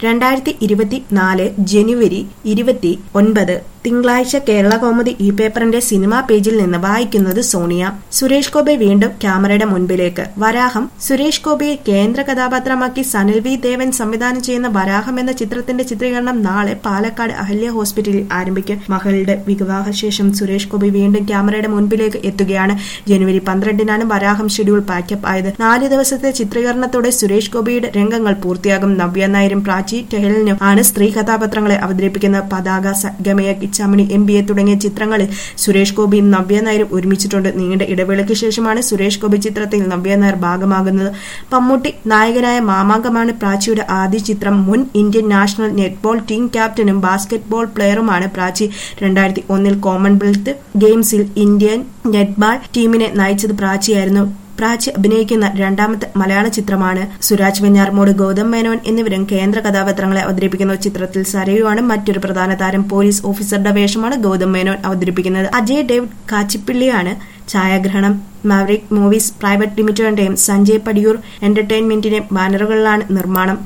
രണ്ടായിരത്തി ഇരുപത്തിനാല് ജനുവരി ഇരുപത്തി ഒൻപത് തിങ്കളാഴ്ച കേരള കൗമുദി ഈ പേപ്പറിന്റെ സിനിമാ പേജിൽ നിന്ന് വായിക്കുന്നത് സോണിയ സുരേഷ് ഗോപി വീണ്ടും ക്യാമറയുടെ മുൻപിലേക്ക് വരാഹം സുരേഷ് ഗോപിയെ കേന്ദ്ര കഥാപാത്രമാക്കി സനിൽ വി ദേവൻ സംവിധാനം ചെയ്യുന്ന വരാഹം എന്ന ചിത്രത്തിന്റെ ചിത്രീകരണം നാളെ പാലക്കാട് അഹല്യ ഹോസ്പിറ്റലിൽ ആരംഭിക്കും മകളുടെ വിവാഹശേഷം സുരേഷ് ഗോപി വീണ്ടും ക്യാമറയുടെ മുൻപിലേക്ക് എത്തുകയാണ് ജനുവരി പന്ത്രണ്ടിനാണ് വരാഹം ഷെഡ്യൂൾ പാക്കപ്പ് ആയത് നാല് ദിവസത്തെ ചിത്രീകരണത്തോടെ സുരേഷ് ഗോപിയുടെ രംഗങ്ങൾ പൂർത്തിയാകും നവ്യ നായരും പ്രാചി ടെഹലിനും ആണ് സ്ത്രീ കഥാപാത്രങ്ങളെ അവതരിപ്പിക്കുന്ന പതാക സഗമയ കിച്ചാമണി എം ബി എ തുടങ്ങിയ ചിത്രങ്ങളിൽ സുരേഷ് ഗോപിയും നവ്യ നായരും ഒരുമിച്ചിട്ടുണ്ട് നീണ്ട ഇടവേളയ്ക്ക് ശേഷമാണ് സുരേഷ് ഗോപി ചിത്രത്തിൽ നവ്യ നായർ ഭാഗമാകുന്നത് മമ്മൂട്ടി നായകനായ മാമാങ്കമാണ് പ്രാച്ചിയുടെ ആദ്യ ചിത്രം മുൻ ഇന്ത്യൻ നാഷണൽ നെറ്റ്ബോൾ ടീം ക്യാപ്റ്റനും ബാസ്കറ്റ്ബോൾ പ്ലെയറുമാണ് പ്രാച്ചി രണ്ടായിരത്തി ഒന്നിൽ കോമൺവെൽത്ത് ഗെയിംസിൽ ഇന്ത്യൻ നെറ്റ്ബോൾ ടീമിനെ നയിച്ചത് പ്രാച്ചിയായിരുന്നു പ്രാച്ചി അഭിനയിക്കുന്ന രണ്ടാമത്തെ മലയാള ചിത്രമാണ് സുരാജ് വെഞ്ഞാർമൂട് ഗൗതം മേനോൻ എന്നിവരും കേന്ദ്ര കഥാപാത്രങ്ങളെ അവതരിപ്പിക്കുന്ന ചിത്രത്തിൽ സരയുവാണ് മറ്റൊരു പ്രധാന താരം പോലീസ് ഓഫീസറുടെ വേഷമാണ് ഗൗതം മേനോൻ അവതരിപ്പിക്കുന്നത് അജയ് ഡേവിഡ് കാച്ചിപ്പിള്ളിയാണ് ഛായാഗ്രഹണം മാവറിക് മൂവീസ് പ്രൈവറ്റ് ലിമിറ്റഡിന്റെയും സഞ്ജയ് പടിയൂർ എന്റർടൈൻമെന്റിന്റെ ബാനറുകളിലാണ് നിർമ്മാണം